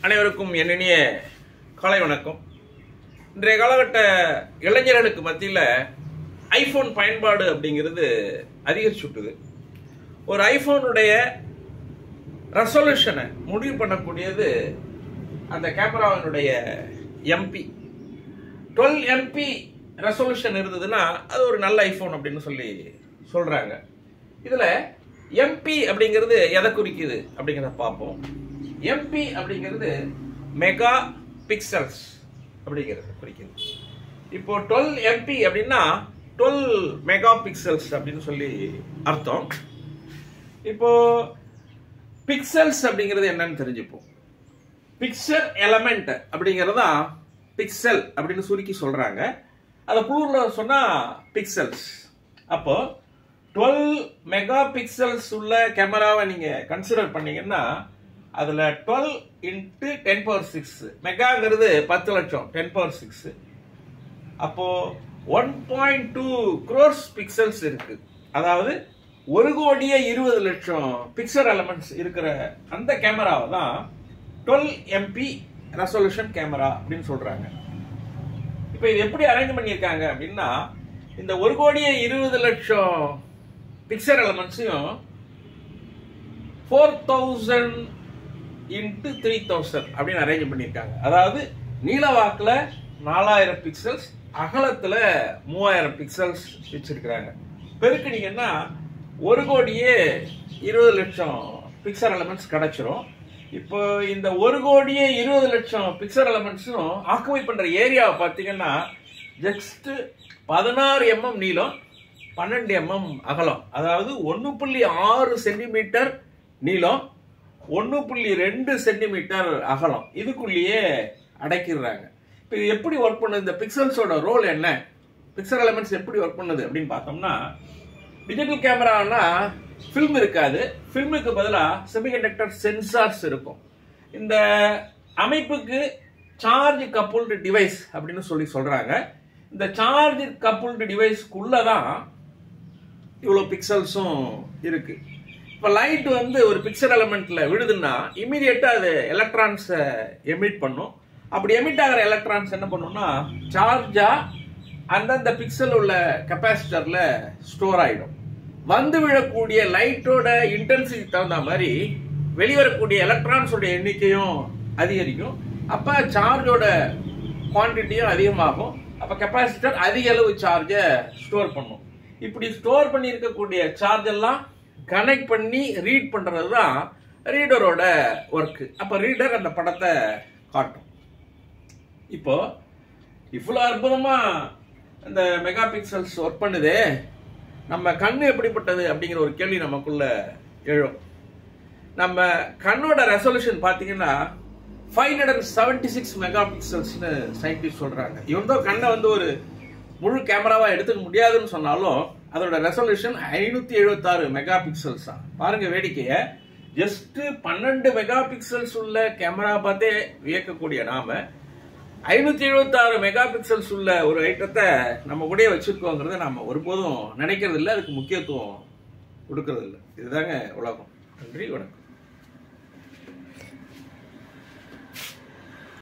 அனைவருக்கும் என் இனிய காலை வணக்கம் இன்றைய காலகட்ட இளைஞர்களுக்கு மத்தியில் ஐஃபோன் பயன்பாடு அப்படிங்கிறது அதிகரிச்சுட்டுது ஒரு ஐஃபோனுடைய ரெசல்யூஷனை முடிவு பண்ணக்கூடியது அந்த கேமராவினுடைய எம்பி டுவெல் எம்பி ரெசல்யூஷன் இருந்ததுன்னா அது ஒரு நல்ல ஐஃபோன் அப்படின்னு சொல்லி சொல்றாங்க இதுல எம்பி அப்படிங்கிறது எதை குறிக்குது அப்படிங்கிறத பார்ப்போம் எம்பி அப்படிங்கிறது மெகா பிக்சல்ஸ் அப்படிங்கிறது குறிக்குது இப்போ டுவெல் எம்பி அப்படின்னா டுவெல் மெகா பிக்சல்ஸ் அப்படின்னு சொல்லி அர்த்தம் இப்போ பிக்சல்ஸ் அப்படிங்கிறது என்னன்னு தெரிஞ்சுப்போம் பிக்சர் எலமெண்ட் அப்படிங்கிறது தான் பிக்சல் அப்படின்னு சுருக்கி சொல்றாங்க அதை ப்ளூர்ல சொன்னா பிக்சல்ஸ் அப்போ டுவெல் மெகா பிக்சல்ஸ் உள்ள கேமராவை நீங்க கன்சிடர் பண்ணீங்கன்னா அதுல twelve into ten power six மெகாங்கிறது பத்து லட்சம் டென் பவர் சிக்ஸ் அப்போ one point two crores pixels இருக்கு அதாவது ஒரு கோடியே இருபது லட்சம் பிக்சர் எலமெண்ட்ஸ் இருக்கிற அந்த கேமராவை தான் டுவெல் எம்பி ரெசல்யூஷன் கேமரா அப்படின்னு சொல்றாங்க இப்போ இது எப்படி அரேஞ்ச் பண்ணியிருக்காங்க அப்படின்னா இந்த ஒரு கோடியே இருபது லட்சம் பிக்சர் எலமெண்ட்ஸையும் four thousand into three thousand அப்படின்னு அரேஞ்ச் பண்ணியிருக்காங்க அதாவது நீளவாக்கில் நாலாயிரம் பிக்சல்ஸ் அகலத்தில் மூவாயிரம் பிக்சல்ஸ் வச்சிருக்கிறாங்க பெருக்குனீங்கன்னா ஒரு கோடியே இருபது லட்சம் பிக்சர் எலமெண்ட்ஸ் கிடைச்சிரும் இப்போ இந்த ஒரு கோடியே இருபது லட்சம் பிக்சர் எலமெண்ட்ஸும் ஆக்குமை பண்ற ஏரியாவை பார்த்தீங்கன்னா ஜஸ்ட் பதினாறு எம்எம் நீளம் பன்னெண்டு எம்எம் அகலம் அதாவது ஒன்று புள்ளி ஆறு சென்டிமீட்டர் நீளம் ஒன்று புள்ளி ரெண்டு சென்டிமீட்டர் அகலம் இதுக்குள்ளேயே அடைக்கிறாங்க இப்போ இது எப்படி ஒர்க் பண்ணுது இந்த பிக்சல்ஸோட ரோல் என்ன பிக்சல் எலமெண்ட்ஸ் எப்படி ஒர்க் பண்ணுது அப்படின்னு பார்த்தோம்னா டிஜிட்டல் கேமரானா ஃபில்ம் இருக்காது ஃபில்முக்கு பதிலாக செமிகண்டக்டர் சென்சார்ஸ் இருக்கும் இந்த அமைப்புக்கு சார்ஜ் கப்புல்டு டிவைஸ் அப்படின்னு சொல்லி சொல்றாங்க இந்த சார்ஜ் கப்புல்டு டிவைஸ்க்குள்ள தான் இவ்வளோ பிக்சல்ஸும் இருக்கு இப்போ லைட் வந்து ஒரு பிக்சல் எலமெண்ட்ல விழுதுன்னா இமீடியட்டா அது எலக்ட்ரான்ஸை எமிட் பண்ணும் அப்படி எமிட் ஆகிற எலக்ட்ரான்ஸ் என்ன பண்ணும்னா சார்ஜா அந்தந்த பிக்சல் உள்ள கெப்பாசிட்டர்ல ஸ்டோர் ஆயிடும் வந்து விழக்கூடிய லைட்டோட இன்டென்சிட்டி தகுந்த மாதிரி வெளிவரக்கூடிய எலக்ட்ரான்ஸோட எண்ணிக்கையும் அதிகரிக்கும் அப்ப சார்ஜோட குவான்டிட்டியும் அதிகமாகும் அப்ப கெப்பாசிட்டர் அதிக அளவு சார்ஜை ஸ்டோர் பண்ணும் இப்படி ஸ்டோர் பண்ணி இருக்கக்கூடிய சார்ஜ் எல்லாம் கனெக்ட் பண்ணி ரீட் பண்றது தான் ரீடரோட ஒர்க் அப்ப ரீடர் அந்த படத்தை காட்டும் இப்போ இவ்வளோ அற்புதமா இந்த மெகா பிக்சல்ஸ் ஒர்க் பண்ணுதே நம்ம கண்ணு எப்படிப்பட்டது அப்படிங்கிற ஒரு கேள்வி நமக்குள்ள எழும் நம்ம கண்ணோட ரெசல்யூஷன் பார்த்தீங்கன்னா five hundred seventy six mega பிக்சல்ஸ்னு சயின்டிஸ்ட் சொல்றாங்க இவன் தான் கண்ணை வந்து ஒரு முழு கேமராவா எடுத்துக்க முடியாதுன்னு சொன்னாலும் அதோட ரெசல்யூஷன் ஐநூத்தி எழுபத்தாறு மெகா பிக்சல்ஸ் தான் பாருங்க வேடிக்கைய ஜஸ்ட் பன்னெண்டு மெகா பிக்சல்ஸ் உள்ள கேமரா பார்த்தே வியக்கக்கூடிய நாம ஐநூத்தி எழுபத்தாறு மெகா பிக்சல்ஸ் உள்ள ஒரு ஐட்டத்தை நம்ம கூடயே வச்சிருக்கோங்கிறத நம்ம ஒருபோதும் நினைக்கிறது இல்லை அதுக்கு முக்கியத்துவம் கொடுக்கறது இல்லை இதுதாங்க உலகம் நன்றி வணக்கம்